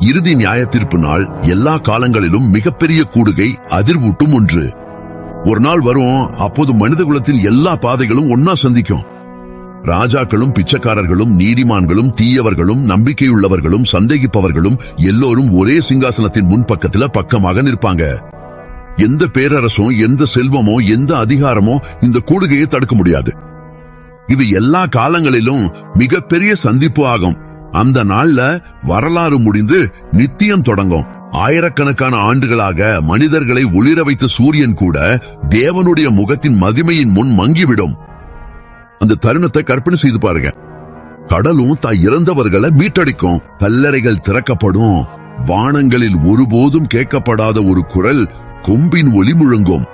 இறுதி நியாயத்தீர்ப்பு நாள் எல்லா காலங்களிலும் மிகப்பெரிய கூடுகை அதிர்வூட்டும் ஒன்று ஒரு நாள் வரும் அப்போது மனித குலத்தின் எல்லா பாதைகளும் ஒன்னா சந்திக்கும் ராஜாக்களும் பிச்சைக்காரர்களும் நீதிமான்களும் தீயவர்களும் நம்பிக்கையுள்ளவர்களும் சந்தேகிப்பவர்களும் எல்லோரும் ஒரே சிங்காசனத்தின் முன்பக்கத்துல பக்கமாக நிற்பாங்க எந்த பேரரசும் எந்த செல்வமோ எந்த அதிகாரமோ இந்த கூடுகையை தடுக்க முடியாது இது எல்லா காலங்களிலும் மிகப்பெரிய சந்திப்பு ஆகும் அந்த நாள்ல வரலாறு முடிந்து நித்தியம் தொடங்கும் ஆயிரக்கணக்கான ஆண்டுகளாக மனிதர்களை ஒளிர வைத்த சூரியன் கூட தேவனுடைய முகத்தின் மகிமையின் முன் மங்கிவிடும் அந்த தருணத்தை கற்பனை செய்து பாருங்க கடலும் தாய் இறந்தவர்களை மீட்டடிக்கும் கல்லறைகள் திறக்கப்படும் வானங்களில் ஒருபோதும் கேட்கப்படாத ஒரு குரல் கொம்பின் ஒலி முழங்கும்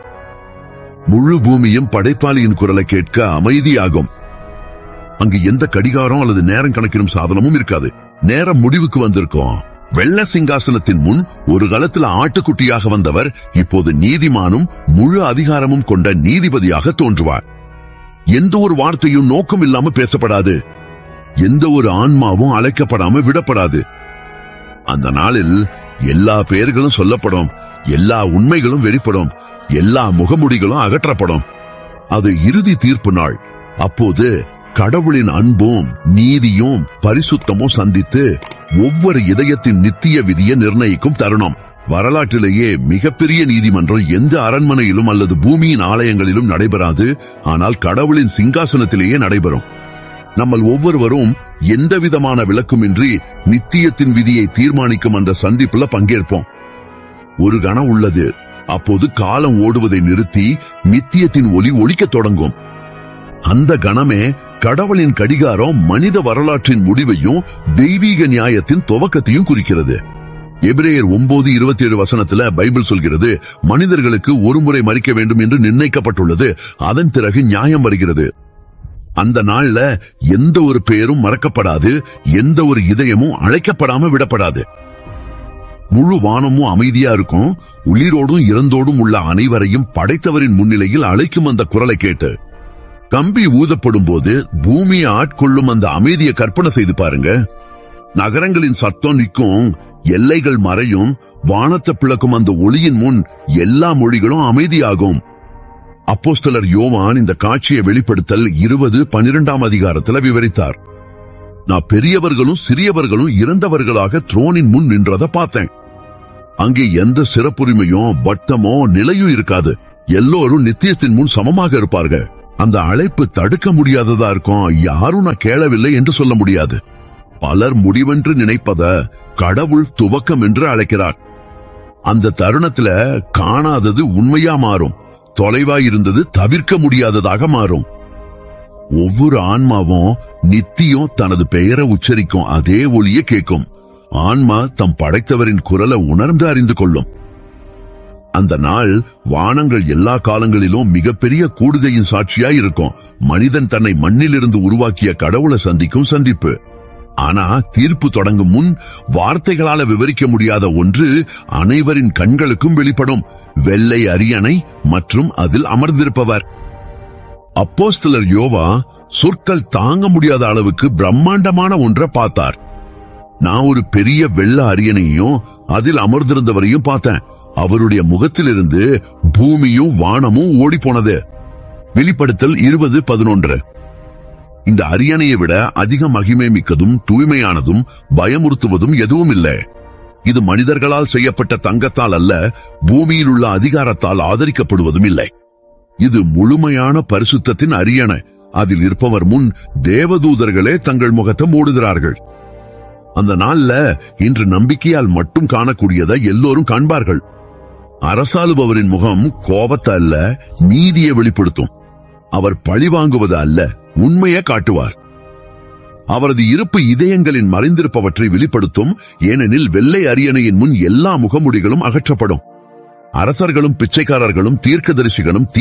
முழு பூமியும் படைப்பாளியின் குரலை கேட்க அமைதியாகும் அங்கு எந்த கடிகாரம் அல்லது நேரம் கணக்கிடும் சாதனமும் இருக்காது நேரம் முடிவுக்கு வந்திருக்கும் வெள்ள சிங்காசனத்தின் முன் ஒரு காலத்துல ஆட்டுக்குட்டியாக வந்தவர் இப்போது நீதிமானும் முழு அதிகாரமும் கொண்ட நீதிபதியாக தோன்றுவார் எந்த ஒரு வார்த்தையும் நோக்கம் இல்லாம பேசப்படாது எந்த ஒரு ஆன்மாவும் அழைக்கப்படாம விடப்படாது அந்த நாளில் எல்லா பெயர்களும் சொல்லப்படும் எல்லா உண்மைகளும் வெளிப்படும் எல்லா முகமுடிகளும் அகற்றப்படும் அது இறுதி தீர்ப்பு நாள் அப்போது கடவுளின் அன்பும் நீதியும் பரிசுத்தமும் சந்தித்து ஒவ்வொரு இதயத்தின் நித்திய விதியை நிர்ணயிக்கும் தருணம் வரலாற்றிலேயே மிகப்பெரிய நீதிமன்றம் எந்த அரண்மனையிலும் அல்லது பூமியின் ஆலயங்களிலும் நடைபெறாது ஆனால் கடவுளின் சிங்காசனத்திலேயே நடைபெறும் நம்மள் ஒவ்வொருவரும் எந்த விதமான விளக்குமின்றி நித்தியத்தின் விதியை தீர்மானிக்கும் அந்த சந்திப்புல பங்கேற்போம் ஒரு கணம் உள்ளது அப்போது காலம் ஓடுவதை நிறுத்தி நித்தியத்தின் ஒளி ஒழிக்கத் தொடங்கும் அந்த கணமே கடவுளின் கடிகாரம் மனித வரலாற்றின் முடிவையும் தெய்வீக நியாயத்தின் துவக்கத்தையும் குறிக்கிறது எபிரேயர் ஒன்பது இருபத்தி ஏழு வசனத்துல பைபிள் சொல்கிறது மனிதர்களுக்கு ஒரு முறை மறிக்க வேண்டும் என்று நிர்ணயிக்கப்பட்டுள்ளது அதன் பிறகு நியாயம் வருகிறது அந்த நாள்ல எந்த ஒரு பெயரும் மறக்கப்படாது எந்த ஒரு இதயமும் அழைக்கப்படாம விடப்படாது முழு வானமும் அமைதியா இருக்கும் உயிரோடும் இறந்தோடும் உள்ள அனைவரையும் படைத்தவரின் முன்னிலையில் அழைக்கும் அந்த குரலை கேட்டு கம்பி ஊதப்படும் போது பூமியை ஆட்கொள்ளும் அந்த அமைதியை கற்பனை செய்து பாருங்க நகரங்களின் சத்தம் நிற்கும் எல்லைகள் மறையும் வானத்தை பிளக்கும் அந்த ஒளியின் முன் எல்லா மொழிகளும் அமைதியாகும் அப்போஸ்தலர் யோவான் இந்த காட்சியை வெளிப்படுத்தல் இருபது பனிரெண்டாம் அதிகாரத்துல விவரித்தார் நான் பெரியவர்களும் சிறியவர்களும் இறந்தவர்களாக த்ரோனின் முன் நின்றத பார்த்தேன் அங்கே எந்த சிறப்புரிமையும் வட்டமோ நிலையும் இருக்காது எல்லோரும் நித்தியத்தின் முன் சமமாக இருப்பார்கள் அந்த அழைப்பு தடுக்க முடியாததா இருக்கும் யாரும் நான் கேளவில்லை என்று சொல்ல முடியாது பலர் முடிவென்று நினைப்பத கடவுள் துவக்கம் என்று அழைக்கிறார் அந்த தருணத்துல காணாதது உண்மையா மாறும் தொலைவாய் இருந்தது தவிர்க்க முடியாததாக மாறும் ஒவ்வொரு ஆன்மாவும் நித்தியம் தனது பெயரை உச்சரிக்கும் அதே ஒளியை கேட்கும் ஆன்மா தம் படைத்தவரின் குரலை உணர்ந்து அறிந்து கொள்ளும் அந்த நாள் வானங்கள் எல்லா காலங்களிலும் மிகப்பெரிய கூடுகையின் சாட்சியாய் இருக்கும் மனிதன் தன்னை மண்ணிலிருந்து உருவாக்கிய கடவுளை சந்திக்கும் சந்திப்பு ஆனா தீர்ப்பு தொடங்கும் முன் வார்த்தைகளால விவரிக்க முடியாத ஒன்று அனைவரின் கண்களுக்கும் வெளிப்படும் வெள்ளை அரியணை மற்றும் அதில் அமர்ந்திருப்பவர் அப்போஸ்தலர் யோவா சொற்கள் தாங்க முடியாத அளவுக்கு பிரம்மாண்டமான ஒன்றை பார்த்தார் நான் ஒரு பெரிய வெள்ள அரியணையும் அதில் அமர்ந்திருந்தவரையும் பார்த்தேன் அவருடைய முகத்திலிருந்து பூமியும் வானமும் ஓடி போனது வெளிப்படுத்தல் இருபது பதினொன்று இந்த அரியணையை விட அதிக மகிமை மிக்கதும் தூய்மையானதும் பயமுறுத்துவதும் எதுவும் இல்லை இது மனிதர்களால் செய்யப்பட்ட தங்கத்தால் அல்ல பூமியில் உள்ள அதிகாரத்தால் ஆதரிக்கப்படுவதும் இல்லை இது முழுமையான பரிசுத்தத்தின் அரியணை அதில் இருப்பவர் முன் தேவதூதர்களே தங்கள் முகத்தை மூடுகிறார்கள் அந்த நாள்ல இன்று நம்பிக்கையால் மட்டும் காணக்கூடியதை எல்லோரும் காண்பார்கள் அரசாளுபவரின் முகம் கோபத்தை அல்ல நீதியை வெளிப்படுத்தும் அவர் பழிவாங்குவது அல்ல உண்மையை காட்டுவார் அவரது இருப்பு இதயங்களின் மறைந்திருப்பவற்றை வெளிப்படுத்தும் ஏனெனில் வெள்ளை அரியணையின் முன் எல்லா முகமுடிகளும் அகற்றப்படும் அரசர்களும் பிச்சைக்காரர்களும் தீர்க்கதரிசிகளும்